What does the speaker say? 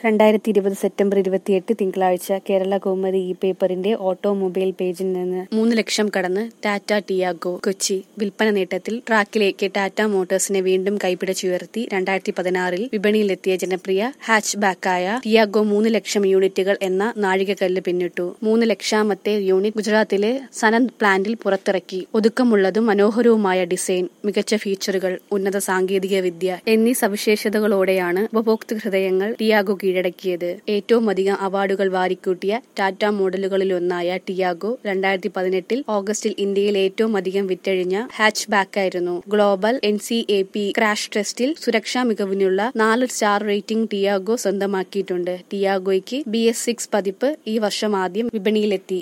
രണ്ടായിരത്തി ഇരുപത് സെപ്റ്റംബർ ഇരുപത്തിയെട്ട് തിങ്കളാഴ്ച കേരള കൗമുദി ഇ പേപ്പറിന്റെ ഓട്ടോമൊബൈൽ പേജിൽ നിന്ന് മൂന്ന് ലക്ഷം കടന്ന് ടാറ്റ ടിയാഗോ കൊച്ചി വിൽപ്പന നേട്ടത്തിൽ ട്രാക്കിലേക്ക് ടാറ്റ മോട്ടോഴ്സിനെ വീണ്ടും കൈപിടിച്ചുയർത്തി രണ്ടായിരത്തി പതിനാറിൽ വിപണിയിലെത്തിയ ജനപ്രിയ ഹാച്ച് ബാക്കായ ടിയാഗോ മൂന്ന് ലക്ഷം യൂണിറ്റുകൾ എന്ന നാഴികക്കല്ല് പിന്നിട്ടു മൂന്ന് ലക്ഷാമത്തെ യൂണിറ്റ് ഗുജറാത്തിലെ സനന്ദ് പ്ലാന്റിൽ പുറത്തിറക്കി ഒതുക്കമുള്ളതും മനോഹരവുമായ ഡിസൈൻ മികച്ച ഫീച്ചറുകൾ ഉന്നത സാങ്കേതിക വിദ്യ എന്നീ സവിശേഷതകളോടെയാണ് ഉപഭോക്തൃ ഹൃദയങ്ങൾ ടിയാഗോ കീഴടക്കിയത് ഏറ്റവും അധികം അവാർഡുകൾ വാരിക്കൂട്ടിയ ടാറ്റ മോഡലുകളിലൊന്നായ ടിയാഗോ രണ്ടായിരത്തി പതിനെട്ടിൽ ഓഗസ്റ്റിൽ ഇന്ത്യയിൽ ഏറ്റവും അധികം വിറ്റഴിഞ്ഞ ഹാച്ച് ബാക്കായിരുന്നു global N C A P crash ടെസ്റ്റിൽ സുരക്ഷാ മികവിനുള്ള നാല് സ്റ്റാർ റേറ്റിംഗ് ടിയാഗോ സ്വന്തമാക്കിയിട്ടുണ്ട് ടിയാഗോയ്ക്ക് ബി എസ് സിക്സ് പതിപ്പ് ഈ വർഷം ആദ്യം വിപണിയിലെത്തി